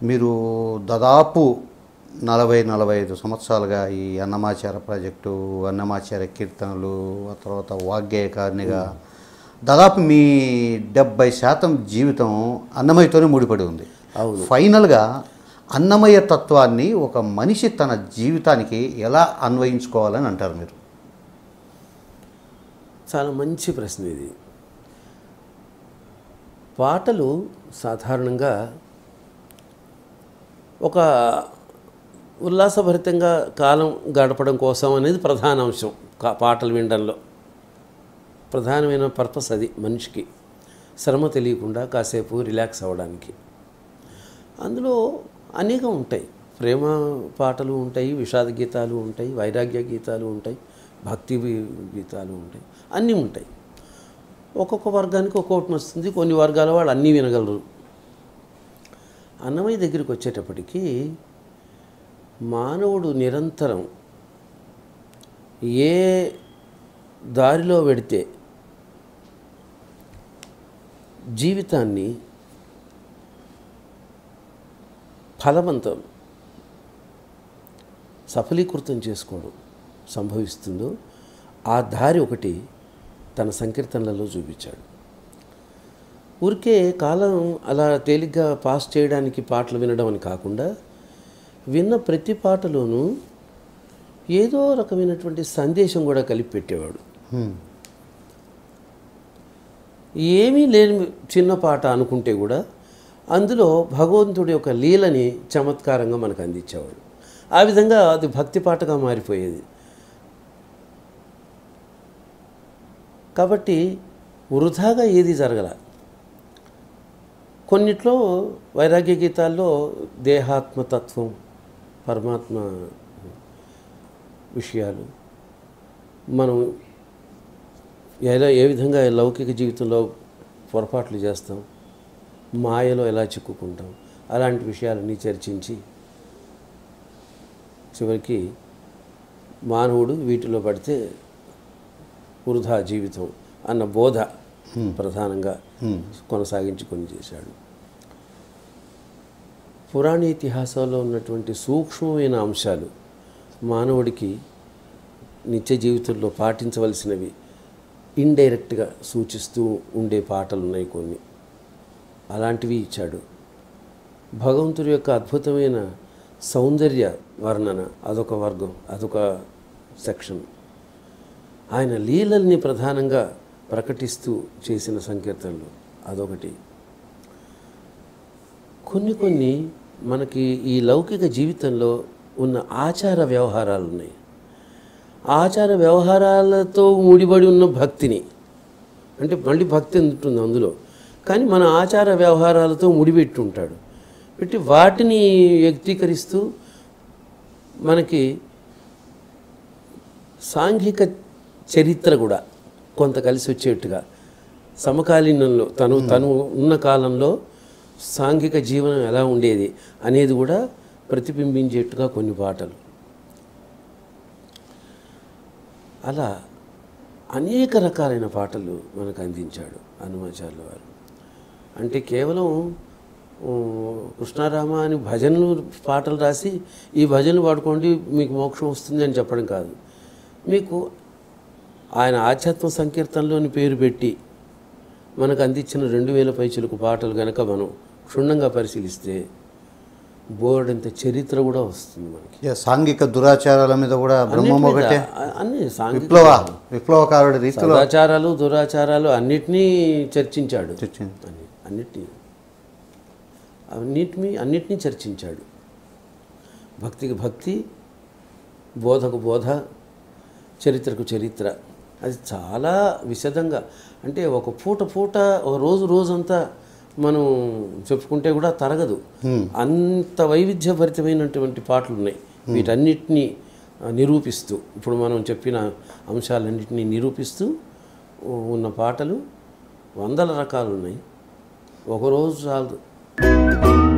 మీరు దాదాపు నలభై నలభై ఐదు సంవత్సరాలుగా ఈ అన్నమాచార ప్రాజెక్టు అన్నమాచార కీర్తనలు ఆ తర్వాత వాగ్గేయకారినిగా దాదాపు మీ డెబ్బై శాతం జీవితం అన్నమయ్యతోనే ముడిపడి ఉంది అవును. ఫైనల్గా అన్నమయ్య తత్వాన్ని ఒక మనిషి తన జీవితానికి ఎలా అన్వయించుకోవాలని అంటారు మీరు చాలా మంచి ప్రశ్న ఇది పాటలు సాధారణంగా ఒక ఉల్లాసభరితంగా కాలం గడపడం కోసం అనేది ప్రధాన అంశం కా- పాటలు వినడంలో ప్రధానమైన పర్పస్ అది మనిషికి శ్రమ తెలియకుండా కాసేపు రిలాక్స్ అవ్వడానికి అందులో అనేకం ఉంటాయి ప్రేమ పాటలు ఉంటాయి విషాద గీతాలు ఉంటాయి వైరాగ్య గీతాలు ఉంటాయి భక్తి వి- గీతాలు ఉంటాయి అన్నీ ఉంటాయి ఒక్కొక్క వర్గానికి ఒక్కొక్కటి వస్తుంది కొన్ని వర్గాల వాళ్ళు అన్నీ వినగలరు అన్నమయ్య దగ్గరికి వచ్చేటప్పటికి మానవుడు నిరంతరం ఏ దారిలో వెడితే జీవితాన్ని ఫలవంతం సఫలీకృతం చేసుకోవడం సంభవిస్తుందో ఆ దారి ఒకటి తన సంకీర్తనలలో చూపించాడు ఊరికే కాలం అలా తేలిగ్గా పాస్ చేయడానికి పాటలు వినడం అని కాకుండా విన్న ప్రతి పాటలోనూ ఏదో రకమైనటువంటి సందేశం కూడా కలిపి పెట్టేవాడు ఏమీ లేని చిన్న పాట అనుకుంటే కూడా అందులో భగవంతుడి యొక్క లీలని చమత్కారంగా మనకు అందించేవాడు ఆ విధంగా అది భక్తి పాటగా మారిపోయేది కాబట్టి వృధాగా ఏది జరగల కొన్నిట్లో వైరాగ్య గీతాల్లో దేహాత్మతత్వం పరమాత్మ విషయాలు మనం ఎలా ఏ విధంగా లౌకిక జీవితంలో పొరపాట్లు చేస్తాం మాయలో ఎలా చిక్కుకుంటాం అలాంటి విషయాలన్నీ చర్చించి చివరికి మానవుడు వీటిలో పడితే వృధా జీవితం అన్న బోధ ప్రధానంగా కొనసాగించుకొని చేశాడు పురాణ ఇతిహాసంలో ఉన్నటువంటి సూక్ష్మమైన అంశాలు మానవుడికి నిత్య జీవితంలో పాటించవలసినవి ఇండైరెక్ట్గా సూచిస్తూ ఉండే పాటలు ఉన్నాయి కొన్ని అలాంటివి ఇచ్చాడు భగవంతుడి యొక్క అద్భుతమైన సౌందర్య వర్ణన అదొక వర్గం అదొక సెక్షన్ ఆయన లీలల్ని ప్రధానంగా ప్రకటిస్తూ చేసిన సంకీర్తనలు అదొకటి కొన్ని కొన్ని మనకి ఈ లౌకిక జీవితంలో ఉన్న ఆచార వ్యవహారాలు ఉన్నాయి ఆచార వ్యవహారాలతో ముడిపడి ఉన్న భక్తిని అంటే మళ్ళీ భక్తి ఉంటుంది అందులో కానీ మన ఆచార వ్యవహారాలతో ముడిపెట్టి ఉంటాడు పెట్టి వాటిని వ్యక్తీకరిస్తూ మనకి సాంఘిక చరిత్ర కూడా కొంత కలిసి వచ్చేట్టుగా సమకాలీనంలో తను తను ఉన్న కాలంలో సాంఘిక జీవనం ఎలా ఉండేది అనేది కూడా ప్రతిబింబించేట్టుగా కొన్ని పాటలు అలా అనేక రకాలైన పాటలు మనకు అందించాడు హనుమాచార్యుల వారు అంటే కేవలం ఊ, కృష్ణారామ అని భజనలు పాటలు రాసి ఈ భజనలు పాడుకోండి మీకు మోక్షం వస్తుంది అని చెప్పడం కాదు మీకు ఆయన ఆధ్యాత్మ సంకీర్తనలోని పేరు పెట్టి మనకు అందించిన రెండు వేల పైచులకు పాటలు కనుక మనం క్షుణ్ణంగా పరిశీలిస్తే బోర్డంత చరిత్ర కూడా వస్తుంది మనకి ఇక సాంఘిక దురాచారాల మీద కూడా బ్రహ్మం అన్నిటి ఒకటే మీద, అ- అన్ని సాంఘిక విప్లవ విప్లవకారుడి రీతిలో సదాచారాలు దురాచారాలు అన్నిటినీ చర్చించాడు చర్చింది. అన్ని అన్నిటినీ అన్నిటినీ అన్నిటినీ చర్చించాడు భక్తికి భక్తి బోధకు బోధ చరిత్రకు చరిత్ర అది చాలా విశదంగా అంటే ఒక పూట పూట ఒక రోజు రోజంతా మనం చెప్పుకుంటే కూడా తరగదు అంత వైవిధ్యభరితమైనటువంటి పాటలు ఉన్నాయి వీటన్నిటినీ ఆ, నిరూపిస్తూ ఇప్పుడు మనం చెప్పిన అంశాలన్నింటినీ నిరూపిస్తూ ఉన్న పాటలు వందల రకాలు ఉన్నాయి ఒకరోజు చాలదు